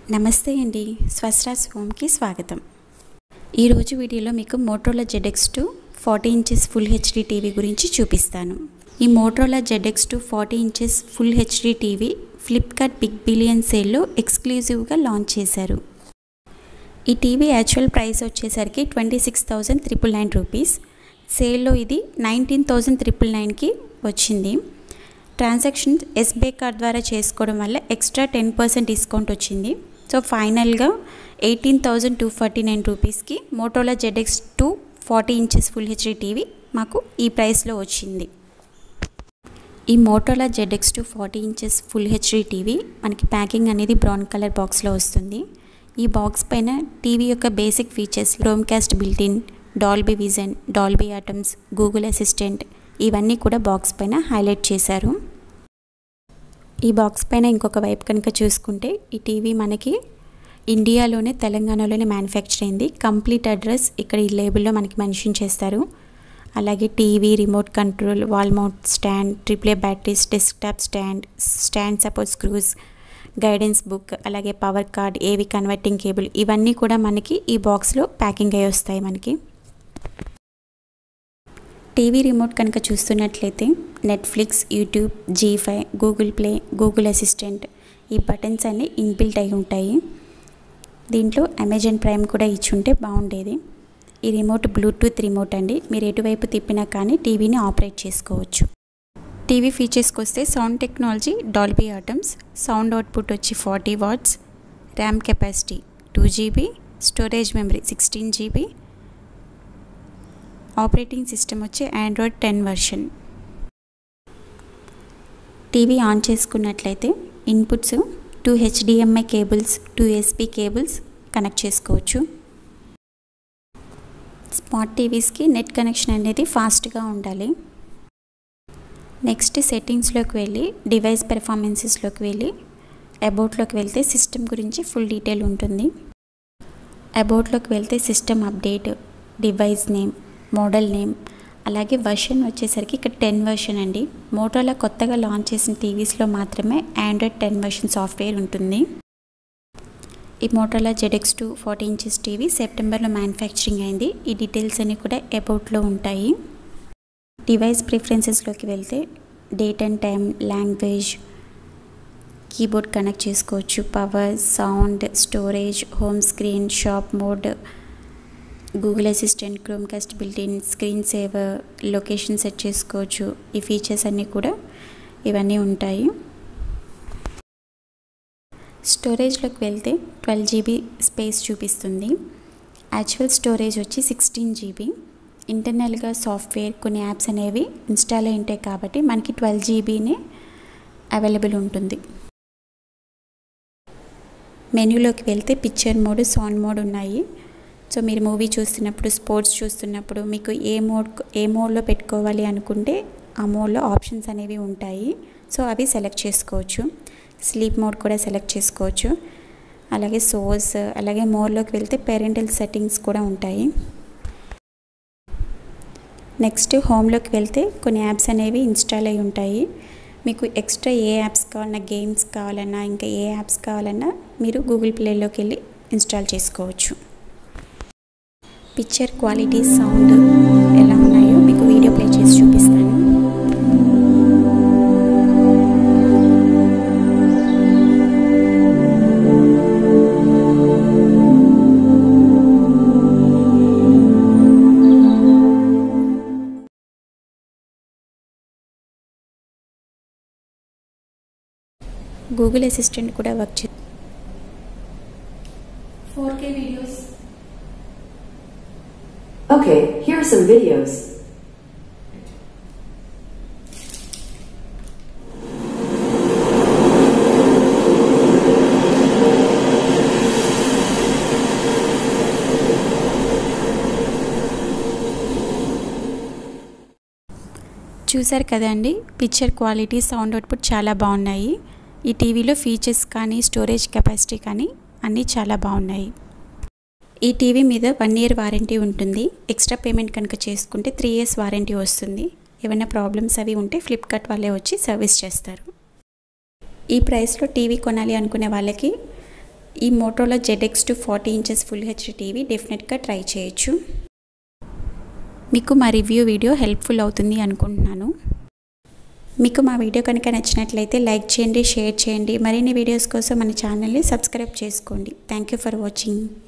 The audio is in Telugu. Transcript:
నమస్తే అండి స్వస్రాజ్ హోమ్కి స్వాగతం ఈరోజు వీడియోలో మీకు Motorola ZX two forty inches full HD TV గురించి చూపిస్తాను ఈ Motorola ZX two forty inches full HD TV Flipkart big billion సేల్లో ఎక్స్క్లూజివ్గా లాంచ్ చేశారు ఈ టీవీ యాక్చువల్ ప్రైస్ వచ్చేసరికి twenty six thousand triple nine rupees సేల్లో ఇది నైన్టీన్ థౌజండ్ త్రిపుల్ నైన్కి వచ్చింది ట్రాన్సాక్షన్ ఎస్బీఐ కార్డ్ ద్వారా చేసుకోవడం వల్ల ఎక్స్ట్రా టెన్ పర్సెంట్ డిస్కౌంట్ వచ్చింది సో ఫైనల్గా eighteen thousand two forty nine రూపీస్కి Motorola ZX two forty inches full HD TV మాకు ఈ ప్రైస్లో వచ్చింది ఈ Motorola ZX two forty inches full HD TV మనకి ప్యాకింగ్ అనేది బ్రౌన్ కలర్ బాక్స్లో వస్తుంది ఈ బాక్స్ పైన టీవీ యొక్క basic features Chromecast built in Dolby Vision Dolby Atmos Google Assistant ఇవన్నీ కూడా బాక్స్ పైన హైలైట్ చేశారు ఈ బాక్స్ పైన ఇంకొక వైపు కనుక చూసుకుంటే ఈ టీవీ మనకి ఇండియాలోనే తెలంగాణలోనే మ్యానుఫ్యాక్చర్ అయింది కంప్లీట్ అడ్రస్ ఇక్కడ ఈ లేబుల్లో మనకి మెన్షన్ చేస్తారు అలాగే TV remote control wall mount stand triple A batteries desktop stand stand support screws guidance book అలాగే power cord AV converting cable ఇవన్నీ కూడా మనకి ఈ బాక్స్లో ప్యాకింగ్ అయ్యి వస్తాయి మనకి టీవీ రిమోట్ కనుక చూస్తున్నట్లయితే Netflix YouTube Zee five Google Play Google Assistant ఈ బటన్స్ అన్నీ ఇన్బిల్ట్ అయి ఉంటాయి దీంట్లో అమెజాన్ ప్రైమ్ కూడా ఇచ్చుంటే బాగుండేది ఈ రిమోట్ బ్లూటూత్ రిమోట్ అండి మీరు ఎటువైపు తిప్పినా కానీ టీవీని ఆపరేట్ చేసుకోవచ్చు టీవీ ఫీచర్స్కి వస్తే sound technology Dolby Atmos sound output వచ్చి forty watts RAM capacity two GB storage memory sixteen GB operating system వచ్చి Android ten version TV on చేసుకున్నట్లయితే inputs two HDMI cables two SP cables connect చేసుకోవచ్చు స్మార్ట్ టీవీస్కి నెట్ కనెక్షన్ అనేది ఫాస్ట్గా ఉండాలి నెక్స్ట్ సెట్టింగ్స్లోకి వెళ్ళి డివైస్ పెర్ఫార్మెన్సెస్లోకి వెళ్ళి అబౌట్లోకి వెళ్తే సిస్టమ్ గురించి ఫుల్ డీటెయిల్ ఉంటుంది అబౌట్లోకి వెళ్తే system update device name model name అలాగే వర్షన్ వచ్చేసరికి ఇక్కడ టెన్ వర్షన్ అండి మోటోలా కొత్తగా లాంచ్ చేసిన టీవీస్లో మాత్రమే ఆండ్రాయిడ్ టెన్ వర్షన్ సాఫ్ట్వేర్ ఉంటుంది ఈ Motorola ZX two forty inches TV సెప్టెంబర్లో మ్యానుఫ్యాక్చరింగ్ అయింది ఈ డీటెయిల్స్ అన్నీ కూడా అబౌట్లో ఉంటాయి డివైస్ ప్రిఫరెన్సెస్లోకి వెళ్తే date and time language keyboard connect చేసుకోవచ్చు power sound storage home screen shop mode Google Assistant Chromecast built in screen saver location set చేసుకోవచ్చు ఈ ఫీచర్స్ అన్నీ కూడా ఇవన్నీ ఉంటాయి స్టోరేజ్లోకి వెళ్తే ట్వెల్వ్ జీబీ స్పేస్ చూపిస్తుంది యాక్చువల్ స్టోరేజ్ వచ్చి సిక్స్టీన్ జీబీ ఇంటర్నల్గా సాఫ్ట్వేర్ కొన్ని యాప్స్ అనేవి ఇన్స్టాల్ అయి ఉంటాయి కాబట్టి మనకి ట్వెల్వ్ జీబీనే అవైలబుల్ ఉంటుంది మెన్యూలోకి వెళ్తే పిక్చర్ మోడ్ సౌండ్ మోడ్ ఉన్నాయి సో మీరు మూవీ చూస్తున్నప్పుడు స్పోర్ట్స్ చూస్తున్నప్పుడు మీకు ఏ మోడ్ ఏ మోడ్లో పెట్టుకోవాలి అనుకుంటే ఆ మోడ్లో ఆప్షన్స్ అనేవి ఉంటాయి సో అవి సెలెక్ట్ చేసుకోవచ్చు స్లీప్ మోడ్ కూడా సెలెక్ట్ చేసుకోవచ్చు అలాగే సోర్స్ అలాగే మోడ్లోకి వెళ్తే పేరెంటల్ సెట్టింగ్స్ కూడా ఉంటాయి నెక్స్ట్ హోమ్లోకి వెళ్తే కొన్ని యాప్స్ అనేవి ఇన్స్టాల్ అయి ఉంటాయి మీకు ఎక్స్ట్రా ఏ యాప్స్ కావాలన్నా గేమ్స్ కావాలన్నా ఇంకా ఏ యాప్స్ కావాలన్నా మీరు గూగుల్ ప్లేలోకి వెళ్ళి ఇన్స్టాల్ చేసుకోవచ్చు పిక్చర్ క్వాలిటీ సౌండ్ ఎలా ఉన్నాయో మీకు వీడియో ప్లే చేసి చూపిస్తాను గూగుల్ అసిస్టెంట్ కూడా వర్క్ చే four K videos Okay, here are some videos. చూసారు కదండి పిక్చర్ క్వాలిటీ సౌండ్ అవుట్పుట్ చాలా బాగున్నాయి ఈ టీవీలో ఫీచర్స్ కానీ స్టోరేజ్ కెపాసిటీ కానీ అన్నీ చాలా బాగున్నాయి ఈ టీవీ మీద వన్ ఇయర్ వారంటీ ఉంటుంది ఎక్స్ట్రా పేమెంట్ కనుక చేసుకుంటే త్రీ ఇయర్స్ వారంటీ వస్తుంది ఏమైనా ప్రాబ్లమ్స్ అవి ఉంటే ఫ్లిప్కార్ట్ వాళ్ళే వచ్చి సర్వీస్ చేస్తారు ఈ ప్రైస్లో టీవీ కొనాలి అనుకునే వాళ్ళకి ఈ Motorola ZX two forty inches full HD TV డెఫినెట్గా ట్రై చేయొచ్చు మీకు మా రివ్యూ వీడియో హెల్ప్ఫుల్ అవుతుంది అనుకుంటున్నాను మీకు మా వీడియో కనుక నచ్చినట్లయితే లైక్ చేయండి షేర్ చేయండి మరిన్ని వీడియోస్ కోసం మన ఛానల్ని సబ్స్క్రైబ్ చేసుకోండి థ్యాంక్ యూ ఫర్ వాచింగ్